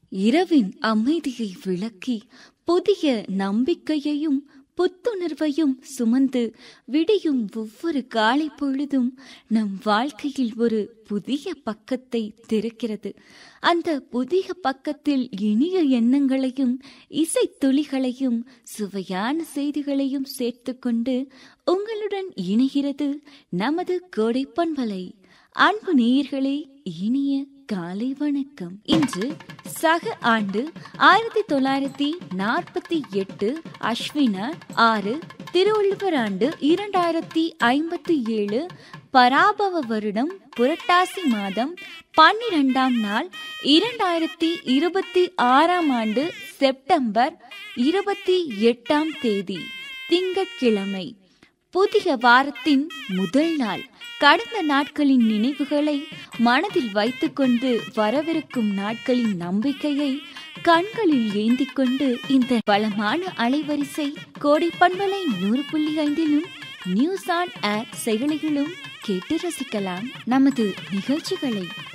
இரவின் அமைதியை விளக்கி புதிய நம்பிக்கையையும் புத்துணர்வையும் சுமந்து விடியும் ஒவ்வொரு காலை பொழுதும் நம் வாழ்க்கையில் ஒரு புதிய பக்கத்தை திறக்கிறது அந்த புதிய பக்கத்தில் இனிய எண்ணங்களையும் இசை துளிகளையும் சுவையான செய்திகளையும் சேர்த்துக்கொண்டு உங்களுடன் இணைகிறது நமது கோடை பண்பலை அன்பு நேயர்களே இனிய காலை வணக்கம் இன்று சக ஆண்டு ஆயிரத்தி தொள்ளாயிரத்தி நாற்பத்தி எட்டு அஸ்வின ஆறு திருவள்ளுவர் ஆண்டு இரண்டாயிரத்தி ஐம்பத்தி ஏழு பராபவ வருடம் புரட்டாசி மாதம் பன்னிரெண்டாம் நாள் இரண்டாயிரத்தி இருபத்தி ஆறாம் ஆண்டு செப்டம்பர் இருபத்தி எட்டாம் தேதி திங்கட்கிழமை புதிய வாரத்தின் முதல் நாள் கடந்த நாட்களின் நினைவுகளை மனதில் வைத்துக்கொண்டு வரவிருக்கும் நாட்களின் நம்பிக்கையை கண்களில் ஏந்தி கொண்டு இந்த பலமான அலைவரிசை கோடை பண்பலை நூறு புள்ளி ஐந்திலும் நியூஸ் ஆன் ஏர் செயலிகளும் கேட்டு ரசிக்கலாம் நமது நிகழ்ச்சிகளை